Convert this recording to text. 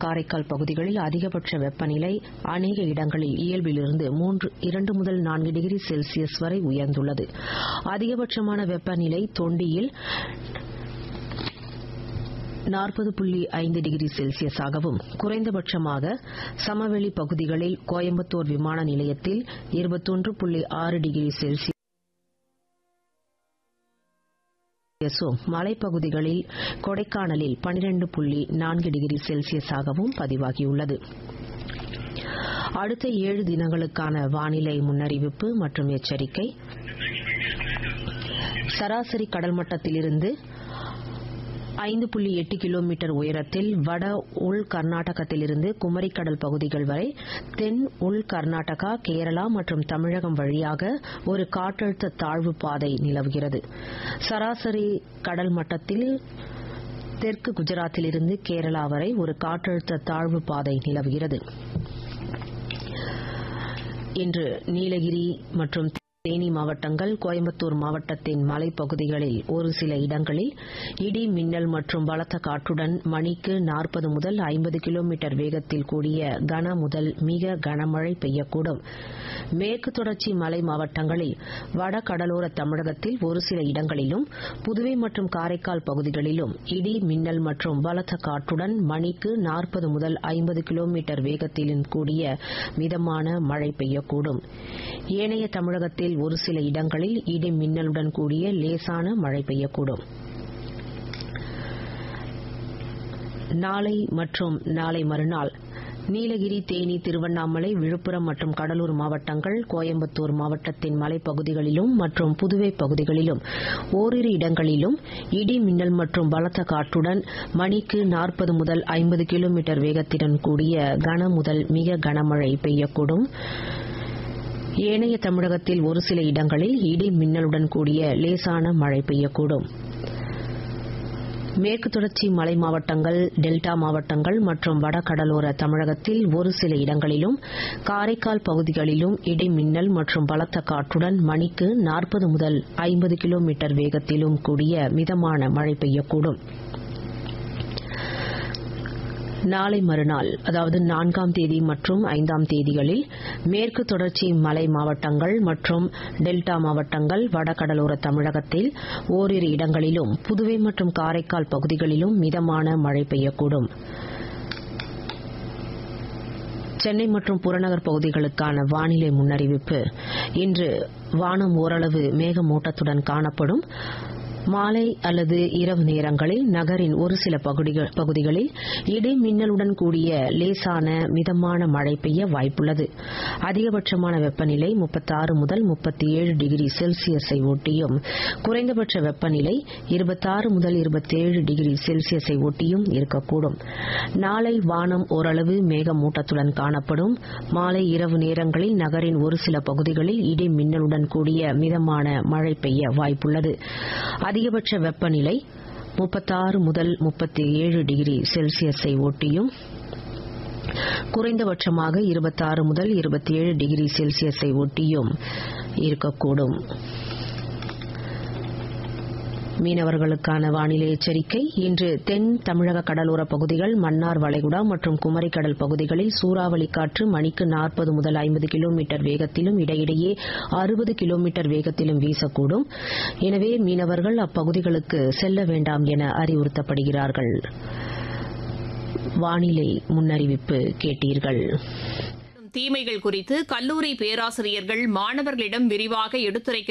காரைக்கால் பகுதிகளில் அதிகபட்ச வெப்பநிலை அநேக இடங்களில் இயல்பிலிருந்து மூன்று இரண்டு முதல் நான்கு டிகிரி செல்சியஸ் வரை உயர்ந்துள்ளது அதிகபட்சமான வெப்பநிலை தொண்டியில் நாற்பது புள்ளி ஐந்து டிகிரி செல்சியஸாகவும் குறைந்தபட்சமாக சமவெளி பகுதிகளில் கோயம்புத்தூர் விமான நிலையத்தில் இருபத்தொன்று புள்ளி ஆறு டிகிரி செல்சியஸும் மலைப்பகுதிகளில் கொடைக்கானலில் பனிரெண்டு புள்ளி நான்கு டிகிரி செல்சியஸாகவும் பதிவாகியுள்ளது அடுத்த ஏழு தினங்களுக்கான வானிலை முன்னறிவிப்பு மற்றும் எச்சரிக்கை சராசரி கடல் மட்டத்திலிருந்து ஐந்து புள்ளி எட்டு கிலோமீட்டர் உயரத்தில் வட உள் கர்நாடகத்திலிருந்து குமரிக்கடல் பகுதிகள் வரை தென் உள் கர்நாடகா கேரளா மற்றும் தமிழகம் வழியாக ஒரு காற்றழுத்த தாழ்வு பாதை நிலவுகிறது சராசரி கடல் மட்டத்தில் தெற்கு குஜராத்திலிருந்து கேரளா வரை ஒரு காற்றழுத்த தாழ்வு பாதை நிலவுகிறது இன்று நீலகிரி மற்றும் தேனி மாவட்டங்கள் கோயம்புத்தூர் மாவட்டத்தின் மலைப்பகுதிகளில் ஒரு சில இடங்களில் இடி மின்னல் மற்றும் பலத்த காற்றுடன் மணிக்கு நாற்பது முதல் ஐம்பது கிலோமீட்டர் வேகத்தில் கூடிய கன முதல் மிக கனமழை பெய்யக்கூடும் மேற்கு தொடர்ச்சி மலை மாவட்டங்களில் வட கடலோர தமிழகத்தில் ஒரு சில இடங்களிலும் புதுவை மற்றும் காரைக்கால் பகுதிகளிலும் இடி மின்னல் மற்றும் பலத்த காற்றுடன் மணிக்கு நாற்பது முதல் ஐம்பது கிலோமீட்டர் வேகத்திலும் கூடிய மிதமான மழை பெய்யக்கூடும் ஏனைய தமிழகத்தில் ஒரு சில இடங்களில் இடி மின்னலுடன் கூடிய லேசான மழை பெய்யக்கூடும் நாளை மற்றும் நாளை மறுநாள் நீலகிரி தேனி திருவண்ணாமலை விழுப்புரம் மற்றும் கடலூர் மாவட்டங்கள் கோயம்புத்தூர் மாவட்டத்தின் மலைப்பகுதிகளிலும் மற்றும் புதுவை பகுதிகளிலும் ஓரிரு இடங்களிலும் இடி மின்னல் மற்றும் பலத்த காற்றுடன் மணிக்கு நாற்பது முதல் ஐம்பது கிலோமீட்டர் வேகத்துடன் கூடிய கன முதல் மிக கனமழை பெய்யக்கூடும் ஏனைய தமிழகத்தில் ஒரு சில இடங்களில் இடி மின்னலுடன் கூடிய லேசான மழை பெய்யக்கூடும் மேற்கு தொடர்ச்சி மலை மாவட்டங்கள் டெல்டா மாவட்டங்கள் மற்றும் வட கடலோர தமிழகத்தில் ஒரு சில இடங்களிலும் காரைக்கால் பகுதிகளிலும் இடி மின்னல் மற்றும் பலத்த காற்றுடன் மணிக்கு நாற்பது முதல் ஐம்பது கிலோமீட்டர் வேகத்திலும் கூடிய மிதமான மழை பெய்யக்கூடும் நாளை மறுநாள் அதாவது நான்காம் தேதி மற்றும் ஐந்தாம் தேதிகளில் மேற்கு தொடர்ச்சி மலை மாவட்டங்கள் மற்றும் டெல்டா மாவட்டங்கள் வடகடலோர தமிழகத்தில் ஓரிரு இடங்களிலும் புதுவை மற்றும் காரைக்கால் பகுதிகளிலும் மிதமான மழை பெய்யக்கூடும் சென்னை மற்றும் புறநகர் பகுதிகளுக்கான வானிலை முன்னறிவிப்பு இன்று வானம் ஓரளவு மேகமூட்டத்துடன் காணப்படும் மாலை அல்லது இரவு நேரங்களில் நகரின் ஒரு சில பகுதிகளில் இடி மின்னலுடன் கூடிய லேசான மிதமான மழை பெய்ய வாய்ப்புள்ளது அதிகபட்சமான வெப்பநிலை முப்பத்தாறு முதல் முப்பத்தி ஏழு டிகிரி செல்சியஸை ஒட்டியும் குறைந்தபட்ச வெப்பநிலை இருபத்தாறு முதல் இருபத்தேழு டிகிரி செல்சியஸை ஒட்டியும் இருக்கக்கூடும் நாளை வானம் ஓரளவு மேகமூட்டத்துடன் காணப்படும் மாலை இரவு நேரங்களில் நகரின் ஒரு சில பகுதிகளில் இடி மின்னலுடன் கூடிய மிதமான மழை பெய்ய வாய்ப்புள்ளது அதிகபட்ச வெப்பநிலை முப்பத்தாறு முதல் முப்பத்தி ஏழு டிகிரி செல்சியஸை ஒட்டியும் குறைந்தபட்சமாக இருபத்தாறு முதல் இருபத்தி ஏழு டிகிரி செல்சியஸை ஒட்டியும் இருக்கக்கூடும் மீனவர்களுக்கான வானிலை எச்சரிக்கை இன்று தென் தமிழக கடலோர பகுதிகள் மன்னார் வளைகுடா மற்றும் குமரிக்கடல் பகுதிகளில் சூறாவளி காற்று மணிக்கு நாற்பது முதல் ஐம்பது கிலோமீட்டர் வேகத்திலும் இடையிடையே அறுபது கிலோமீட்டர் வேகத்திலும் வீசக்கூடும் எனவே மீனவர்கள் அப்பகுதிகளுக்கு செல்ல வேண்டாம் என அறிவுறுத்தப்படுகிறார்கள் வானிலை முன்னறிவிப்பு கேட்டீர்கள் தீமைகள் குறித்து கல்லூரி பேராசிரியர்கள் மாணவர்களிடம் விரிவாக எடுத்துரைக்க